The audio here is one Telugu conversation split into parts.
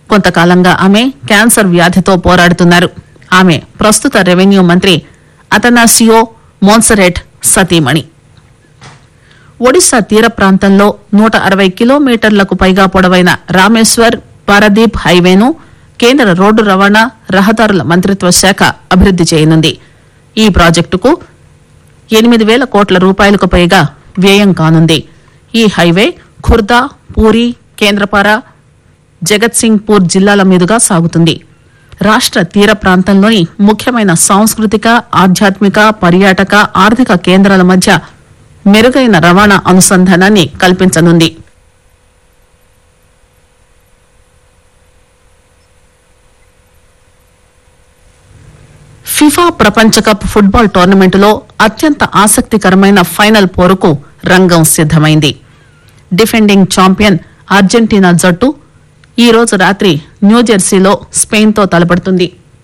కొంతకాలంగా ఆమె క్యాన్సర్ వ్యాధితో పోరాడుతున్నారు ఆమె ప్రస్తుత రెవెన్యూ మంత్రి అతనాసియో మోన్సరెట్ సతీమణి ఒడిశా తీర ప్రాంతంలో నూట అరవై కిలోమీటర్లకు పైగా పొడవైన రామేశ్వర్ పారదీప్ హైవేను కేంద్ర రోడ్డు రవాణా రహదారుల మంత్రిత్వ శాఖ అభివృద్ది చేయనుంది ఈ ప్రాజెక్టుకు ఎనిమిది వేల కోట్ల రూపాయలకు పైగా వ్యయం కానుంది ఈ హైవే ఖుర్దా పూరి కేంద్రపార జగత్సింగ్పూర్ జిల్లాల మీదుగా సాగుతుంది రాష్ట్ర తీర ప్రాంతంలోని ముఖ్యమైన సాంస్కృతిక ఆధ్యాత్మిక పర్యాటక ఆర్థిక కేంద్రాల మధ్య మెరుగైన రవాణా అనుసంధానాన్ని కల్పించనుంది ఫిఫా ప్రపంచ కప్ ఫుట్బాల్ టోర్నమెంటులో అత్యంత ఆసక్తికరమైన ఫైనల్ పోరుకు రంగం సిద్దమైంది డిఫెండింగ్ ఛాంపియన్ అర్జెంటీనా జట్టు ఈ రోజు రాత్రి న్యూజెర్సీలో స్పెయిన్తో తలపడుతుంది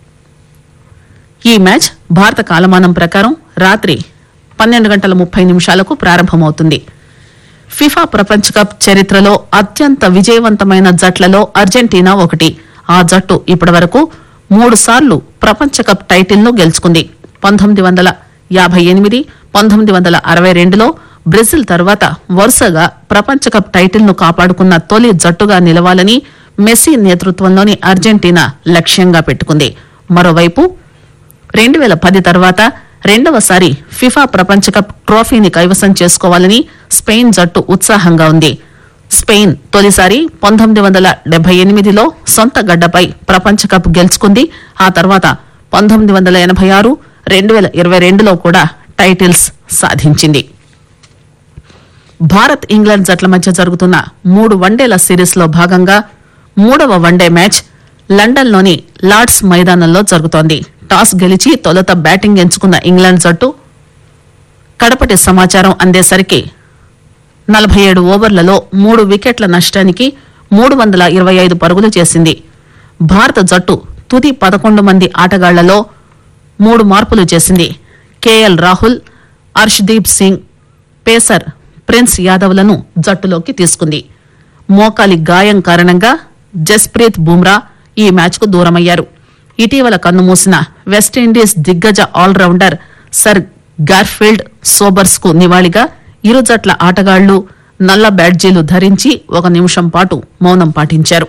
ఈ మ్యాచ్ భారత కాలమానం ప్రకారం రాత్రి పన్నెండు గంటల ముప్పై నిమిషాలకు ప్రారంభమవుతుంది ఫిఫా ప్రపంచ కప్ చరిత్రలో అత్యంత విజయవంతమైన జట్లలో అర్జెంటీనా ఒకటి ఆ జట్టు ఇప్పటివరకు మూడు సార్లు ప్రపంచ కప్ టైటిల్ను గెలుచుకుంది పంతొమ్మిది వందల యాభై ఎనిమిది పంతొమ్మిది వందల అరవై రెండులో బ్రెజిల్ తర్వాత వరుసగా ప్రపంచ కప్ టైటిల్ను కాపాడుకున్న తొలి జట్టుగా నిలవాలని మెస్సీ నేతృత్వంలోని అర్జెంటీనా లక్ష్యంగా పెట్టుకుంది మరోవైపు రెండు వేల పది తర్వాత రెండవసారి ఫిఫా ప్రపంచ కప్ ట్రోఫీని కైవసం చేసుకోవాలని స్పెయిన్ జట్టు ఉత్సాహంగా ఉంది స్పెయిన్ తొలిసారి పంతొమ్మిది వందల డెబ్బై ఎనిమిదిలో సొంత గడ్డపై ప్రపంచ కప్ గెలుచుకుంది ఆ తర్వాత పంతొమ్మిది వందల ఎనభై ఆరు రెండు వేల ఇరవై రెండులో కూడా టైటిల్స్ సాధించింది భారత్ ఇంగ్లాండ్ జట్ల మధ్య జరుగుతున్న మూడు వన్డేల సిరీస్ లో భాగంగా మూడవ వన్డే మ్యాచ్ లండన్లోని లార్డ్స్ మైదానంలో జరుగుతోంది టాస్ గెలిచి తొలుత బ్యాటింగ్ ఎంచుకున్న ఇంగ్లాండ్ జట్టు కడపటి సమాచారం అందేసరికి నలభై ఏడు ఓవర్లలో మూడు వికెట్ల నష్టానికి మూడు వందల ఇరవై ఐదు పరుగులు చేసింది భారత జట్టు తుది పదకొండు మంది ఆటగాళ్లలో మూడు మార్పులు చేసింది KL Rahul Arshdeep Singh pacer Prince యాదవ్లను జట్టులోకి తీసుకుంది మోకాలి గాయం కారణంగా జస్ప్రీత్ బుమ్రా ఈ మ్యాచ్కు దూరమయ్యారు ఇటీవల కన్నుమూసిన వెస్టిండీస్ దిగ్గజ ఆల్రౌండర్ సర్ గార్ఫీల్డ్ సోబర్స్ కు నివాళిగా ఇరు జట్ల ఆటగాళ్లు నల్ల బ్యాడ్జీలు ధరించి ఒక నిమిషం పాటు మౌనం పాటించారు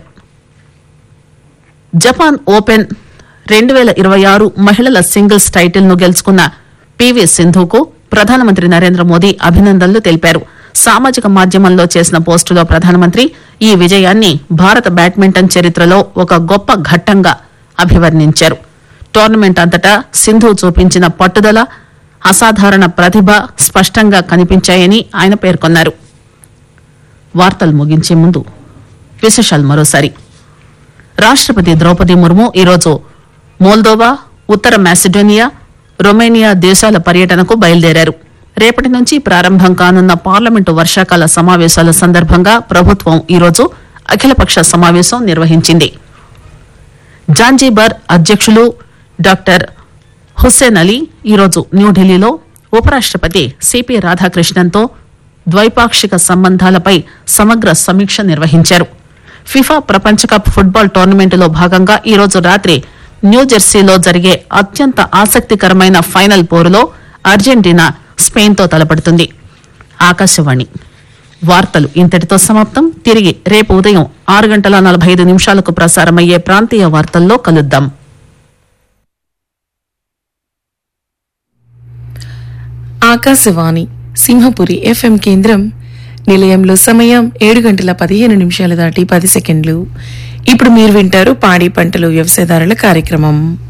జపాన్ ఓపెన్ రెండు వేల ఇరవై ఆరు మహిళల సింగిల్స్ టైటిల్ ను గెలుచుకున్న పివి సింధుకు ప్రధానమంత్రి నరేంద్ర మోదీ అభినందనలు తెలిపారు సామాజిక మాధ్యమంలో చేసిన పోస్టులో ప్రధానమంత్రి ఈ విజయాన్ని భారత బ్యాడ్మింటన్ చరిత్రలో ఒక గొప్ప ఘట్టంగా అభివర్ణించారు టోర్నమెంట్ అంతటా సింధు చూపించిన పట్టుదల అసాధారణ ప్రతిభ స్పష్టంగా కనిపించాయని ఆయన పేర్కొన్నారు వార్తలు ముగించే ముందు విశేషాలు మరోసారి రాష్ట్రపతి ద్రౌపది ముర్ము ఈరోజు మోల్దోవా ఉత్తర మాసిడోనియా రొమేనియా దేశాల పర్యటనకు బయలుదేరారు రేపటి నుంచి ప్రారంభం కానున్న పార్లమెంటు వర్షాకాల సమావేశాల సందర్భంగా ప్రభుత్వం ఈరోజు అఖిలపక్ష సమావేశం నిర్వహించింది జాంజీబార్ అధ్యక్షులు డాక్టర్ హుస్సేన్ అలీ ఈరోజు న్యూఢిల్లీలో ఉపరాష్ట్రపతి సిపి రాధాకృష్ణన్తో ద్వైపాక్షిక సంబంధాలపై సమగ్ర సమీక్ష నిర్వహించారు ఫిఫా ప్రపంచ కప్ ఫుట్బాల్ టోర్నమెంటులో భాగంగా ఈరోజు రాత్రి న్యూజెర్సీలో జరిగే అత్యంత ఆసక్తికరమైన ఫైనల్ పోరులో అర్జెంటీనా స్పెయిన్తో తలపడుతుంది ఆకాశవాణి వార్తలు ఇంతటితో సమాప్తం తిరిగి రేపు ఉదయం ఆరు గంటల నలభై ఐదు నిమిషాలకు ప్రసారమయ్యే ప్రాంతీయ వార్తల్లో కలుద్దాం ఆకాశవాణి సింహపురి ఎఫ్ఎం కేంద్రం నిలయంలో సమయం ఏడు గంటల పదిహేను నిమిషాలు దాటి పది సెకండ్లు ఇప్పుడు మీరు వింటారు పాడి పంటలు వ్యవసాయదారుల కార్యక్రమం